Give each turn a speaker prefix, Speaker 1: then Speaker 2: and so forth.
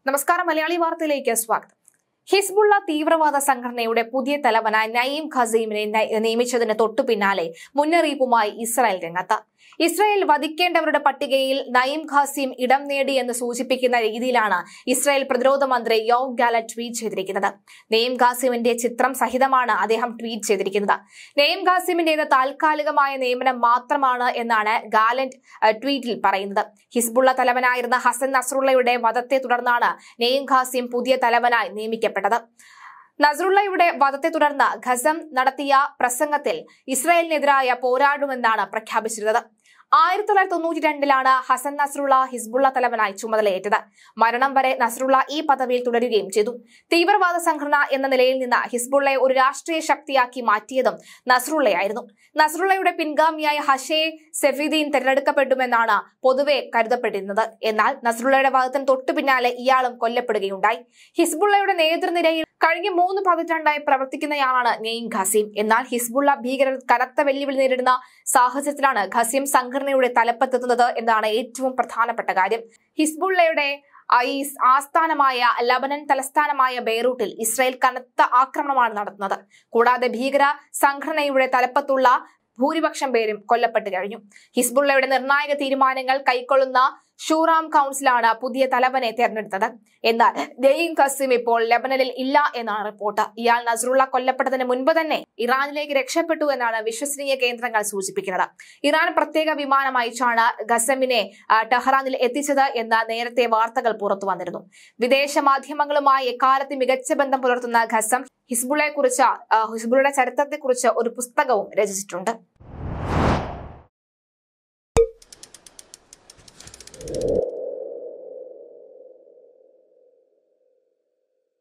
Speaker 1: നമസ്കാരം മലയാളി വാർത്തയിലേക്ക് സ്വാഗതം ഹിസ്ബുള്ള തീവ്രവാദ സംഘടനയുടെ പുതിയ തലവനായി നയീം ഖസീമിനെ ന- നിയമിച്ചതിന് തൊട്ടു പിന്നാലെ മുന്നറിയിപ്പുമായി ഇസ്രായേൽ രംഗത്ത് ഇസ്രായേൽ വധിക്കേണ്ടവരുടെ പട്ടികയിൽ നയീം ഖാസിം ഇടം നേടി എന്ന് സൂചിപ്പിക്കുന്ന രീതിയിലാണ് ഇസ്രായേൽ പ്രതിരോധ മന്ത്രി യോവ് ഗാല ട്വീറ്റ് ചെയ്തിരിക്കുന്നത് നെയ്ം ഖാസിമിന്റെ ചിത്രം സഹിതമാണ് അദ്ദേഹം ട്വീറ്റ് ചെയ്തിരിക്കുന്നത് നെയ്ം ഖാസിമിന്റേത് താൽക്കാലികമായ നിയമനം മാത്രമാണ് എന്നാണ് ഗാലന്റ് അഹ്, ട്വീറ്റിൽ പറയുന്നത് ഹിസ്ബുള്ള തലവനായിരുന്ന ഹസൻ നസ്രുള്ളയുടെ വധത്തെ തുടർന്നാണ് നെയ്ം ഖാസിം പുതിയ തലവനായി നിയമിക്കപ്പെട്ടത് നസ്രുള്ളയുടെ വധത്തെ തുടർന്ന് ഖസം നടത്തിയ പ്രസംഗത്തിൽ ഇസ്രായേലിനെതിരായ പോരാടുമെന്നാണ് പ്രഖ്യാപിച്ചിരുന്നത് ആയിരത്തി തൊള്ളായിരത്തി തൊണ്ണൂറ്റി രണ്ടിലാണ് ഹസൻ നസ്രുള്ള ഹിസ്ബുള്ള തലവനായി ചുമതലയേറ്റത് മരണം വരെ നസ്രുള്ള ഈ പദവിയിൽ തുടരുകയും ചെയ്തു തീവ്രവാദ സംഘടന എന്ന നിലയിൽ നിന്ന് ഹിസ്ബുള്ളയെ ഒരു രാഷ്ട്രീയ ശക്തിയാക്കി മാറ്റിയതും നസ്രുള്ളയായിരുന്നു നസ്രുള്ളയുടെ പിൻഗാമിയായ ഹഷേ സെഫീദീൻ തെരഞ്ഞെടുക്കപ്പെടുമെന്നാണ് പൊതുവെ കരുതപ്പെട്ടിരുന്നത് എന്നാൽ നസ്രുള്ളയുടെ വധത്തിന് തൊട്ടു പിന്നാലെ ഇയാളും കൊല്ലപ്പെടുകയുണ്ടായി ഹിസ്ബുള്ളയുടെ നേതൃനിരയിൽ കഴിഞ്ഞ മൂന്ന് പതിറ്റാണ്ടായി പ്രവർത്തിക്കുന്നയാളാണ് നെയ്ം ഖസീം എന്നാൽ ഹിസ്ബുള്ള ഭീകരർ കനത്ത വെല്ലുവിളി നേരിടുന്ന സാഹചര്യത്തിലാണ് ഖസീം സംഘടനയുടെ തലപ്പത്തെത്തുന്നത് എന്നാണ് ഏറ്റവും പ്രധാനപ്പെട്ട കാര്യം ഹിസ്ബുള്ളയുടെ ആ, ഈ ആസ്ഥാനമായ ലബനൻ തലസ്ഥാനമായ ബെയ്റൂട്ടിൽ ഇസ്രായേൽ കനത്ത ആക്രമണമാണ് നടത്തുന്നത് കൂടാതെ ഭീകര സംഘടനയുടെ തലപ്പത്തുള്ള ഭൂരിപക്ഷം പേരും കൊല്ലപ്പെട്ടു കഴിഞ്ഞു ഹിസ്ബുള്ളയുടെ നിർണായക തീരുമാനങ്ങൾ കൈക്കൊള്ളുന്ന ഷൂറാം കൗൺസിലാണ് പുതിയ തലവനെ തെരഞ്ഞെടുത്തത് എന്നാൽ ദെയ്യം ഖസീം ഇപ്പോൾ ലെബനനിൽ ഇല്ല എന്നാണ് റിപ്പോർട്ട് ഇയാൾ നസറുള്ള കൊല്ലപ്പെട്ടതിന് മുൻപ് തന്നെ ഇറാനിലേക്ക് രക്ഷപ്പെട്ടു എന്നാണ് വിശ്വസനീയ കേന്ദ്രങ്ങൾ സൂചിപ്പിക്കുന്നത് ഇറാൻ പ്രത്യേക വിമാനം അയച്ചാണ് ഖസമിനെ ആ, ടെഹ്റാനിൽ എത്തിച്ചത് എന്ന നേരത്തെ വാർത്തകൾ പുറത്തു വന്നിരുന്നു വിദേശ മാധ്യമങ്ങളുമായി എക്കാലത്ത് മികച്ച ബന്ധം പുലർത്തുന്ന ഖസം ഹിസ്ബുളെ കുറിച്ച് ഹിസ്ബുളയുടെ ചരിത്രത്തെക്കുറിച്ച് ഒരു പുസ്തകവും രചിച്ചിട്ടുണ്ട്